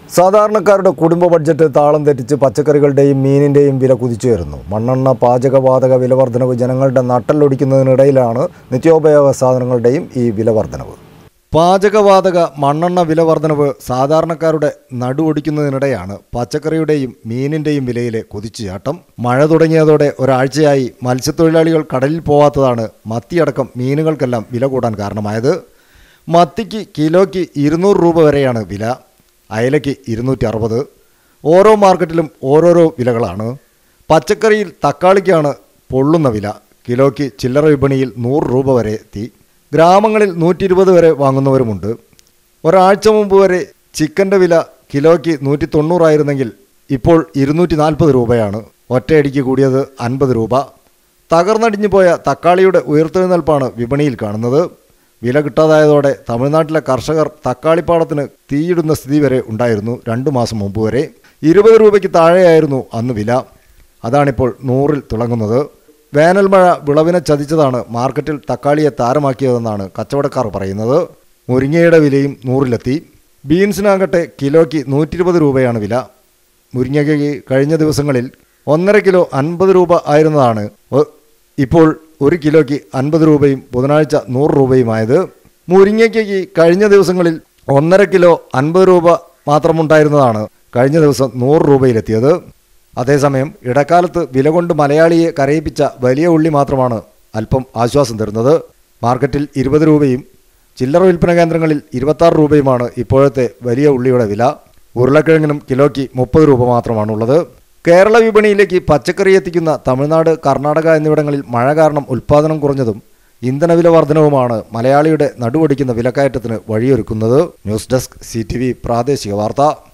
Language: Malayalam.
സാധാരണക്കാരുടെ കുടുംബ ബഡ്ജറ്റ് താളം തെറ്റിച്ച് പച്ചക്കറികളുടെയും മീനിൻ്റെയും വില കുതിച്ചുയരുന്നു മണ്ണെണ്ണ പാചകവാതക വില വർധനവ് ജനങ്ങളുടെ നട്ടലൊടിക്കുന്നതിനിടയിലാണ് നിത്യോപയോഗ സാധനങ്ങളുടെയും ഈ വില വർധനവ് പാചകവാതക മണ്ണെണ്ണ വില വർധനവ് സാധാരണക്കാരുടെ നടുവൊടിക്കുന്നതിനിടെയാണ് പച്ചക്കറിയുടെയും മീനിൻ്റെയും വിലയിലെ കുതിച്ചുചാട്ടം മഴ തുടങ്ങിയതോടെ ഒരാഴ്ചയായി മത്സ്യത്തൊഴിലാളികൾ കടലിൽ പോവാത്തതാണ് മത്തിയടക്കം മീനുകൾക്കെല്ലാം വില കൂടാൻ കാരണമായത് മത്തിക്ക് കിലോയ്ക്ക് ഇരുന്നൂറ് രൂപ വരെയാണ് വില അയലയ്ക്ക് ഇരുന്നൂറ്റി അറുപത് ഓരോ മാർക്കറ്റിലും ഓരോരോ വിലകളാണ് പച്ചക്കറിയിൽ തക്കാളിക്കാണ് പൊള്ളുന്ന വില കിലോയ്ക്ക് ചില്ലറ വിപണിയിൽ നൂറ് രൂപ വരെ എത്തി ഗ്രാമങ്ങളിൽ നൂറ്റി ഇരുപത് വരെ വാങ്ങുന്നവരുമുണ്ട് ഒരാഴ്ച മുമ്പ് വരെ ചിക്കൻ്റെ വില കിലോയ്ക്ക് നൂറ്റി തൊണ്ണൂറായിരുന്നെങ്കിൽ ഇപ്പോൾ ഇരുന്നൂറ്റി നാൽപ്പത് രൂപയാണ് ഒറ്റയടിക്ക് കൂടിയത് അൻപത് രൂപ തകർന്നടിഞ്ഞു പോയ തക്കാളിയുടെ ഉയർത്തെഴുന്നേൽപ്പാണ് വിപണിയിൽ കാണുന്നത് വില കിട്ടാതായതോടെ തമിഴ്നാട്ടിലെ കർഷകർ തക്കാളിപ്പാടത്തിന് തീയിടുന്ന സ്ഥിതി വരെ ഉണ്ടായിരുന്നു രണ്ടു മാസം മുമ്പ് വരെ ഇരുപത് രൂപയ്ക്ക് താഴെയായിരുന്നു അന്ന് വില അതാണിപ്പോൾ നൂറിൽ തിളങ്ങുന്നത് വേനൽ മഴ വിളവിനെ ചതിച്ചതാണ് മാർക്കറ്റിൽ തക്കാളിയെ താരമാക്കിയതെന്നാണ് കച്ചവടക്കാർ പറയുന്നത് മുരിങ്ങയുടെ വിലയും നൂറിലെത്തി ബീൻസിനാകട്ടെ കിലോയ്ക്ക് നൂറ്റി ഇരുപത് രൂപയാണ് വില മുരിങ്ങയ്ക്ക് കഴിഞ്ഞ ദിവസങ്ങളിൽ ഒന്നര കിലോ അൻപത് രൂപ ആയിരുന്നതാണ് ഒ- ഇപ്പോൾ ഒരു കിലോയ്ക്ക് അൻപത് രൂപയും ബുധനാഴ്ച നൂറ് രൂപയുമായത് മുരിങ്ങയ്ക്ക് കഴിഞ്ഞ ദിവസങ്ങളിൽ ഒന്നര കിലോ അൻപത് രൂപ മാത്രമുണ്ടായിരുന്നതാണ് കഴിഞ്ഞ ദിവസം നൂറ് രൂപയിലെത്തിയത് അതേസമയം ഇടക്കാലത്ത് വില കൊണ്ട് മലയാളിയെ കരയിപ്പിച്ച വലിയ ഉള്ളി മാത്രമാണ് അല്പം ആശ്വാസം തരുന്നത് മാർക്കറ്റിൽ ഇരുപത് രൂപയും ചില്ലറ വിൽപ്പന കേന്ദ്രങ്ങളിൽ ഇരുപത്താറ് രൂപയുമാണ് ഇപ്പോഴത്തെ വലിയ ഉള്ളിയുടെ വില ഉരുളക്കിഴങ്ങിനും കിലോയ്ക്ക് മുപ്പത് രൂപ മാത്രമാണുള്ളത് കേരള വിപണിയിലേക്ക് പച്ചക്കറി എത്തിക്കുന്ന തമിഴ്നാട് കർണാടക എന്നിവിടങ്ങളിൽ മഴ കാരണം ഉൽപ്പാദനം കുറഞ്ഞതും ഇന്ധനവില വർധനവുമാണ് മലയാളിയുടെ നടുവൊടിക്കുന്ന വിലക്കയറ്റത്തിന് വഴിയൊരുക്കുന്നത് ന്യൂസ് ഡെസ്ക് സി പ്രാദേശിക വാർത്ത